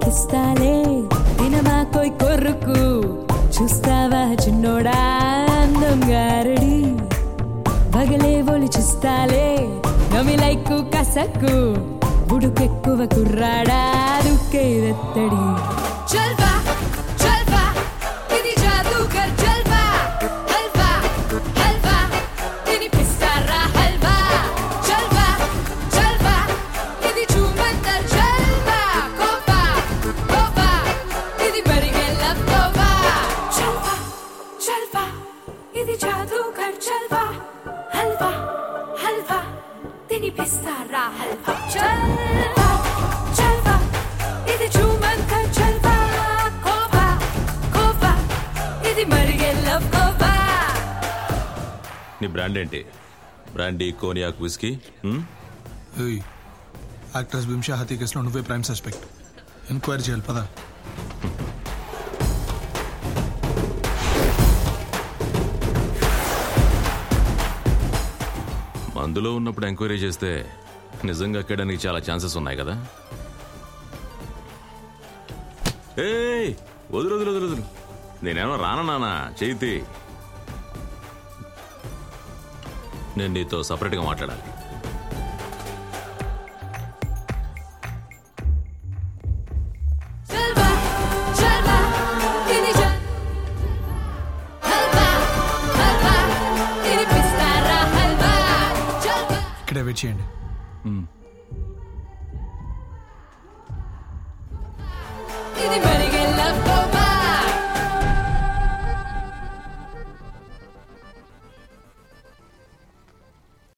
తెస్తాలే తినమా కొయ్ కొర్రుకు చూస్తావా చిన్నోడా దొంగారడి పగలే ఒలి చూస్తాలే నమిలైకు కసక్కు బుడుకెక్కువ కుర్రాడా దుక్కే వెత్తడి జల్వా జల్వా ఇది జాదూగర్ జల్వా హల్వా హల్వా తినిపిస్తారా హల్వా జల్వా జల్వా ఇది చూమంతర్ జల్వా కోవా కోవా ఇది బరిగెల్ల కోవా జల్వా జల్వా ఇది జాదూగర్ జల్వా హల్వా హల్వా తినిపిస్తారా హల్వా జల్వా జల్వా ఇది చూమంతర్ జల్వా కోవా కోవా ఇది మరిగెల్ల కోవా నీ బ్రాండ్ ఏంటి బ్రాండీ కోనియాక్ విస్కీ హ్మ్? ఏయ్ యాక్ట్రెస్ బింషా హత్య కేసులో నువ్వే ప్రైమ్ సస్పెక్ట్ ఎంక్వైరీ చేయాలి పదా మందులో ఉన్నప్పుడు ఎంక్వైరీ చేస్తే నిజంగా ఎక్కడానికి చాలా ఛాన్సెస్ ఉన్నాయి కదా ఏయ్ వదులు వదులు వదులు వదులు నేనేమో రానన్నానా చేతి నేను నీతో సపరేట్గా మాట్లాడాలి జల్వా జల్వా ఇది జల్ హల్వా హల్వా తినిపిస్తారా హల్వా జల్వా ఇక్కడే వెయిట్ చేయండి ఇది మరిగెల్ల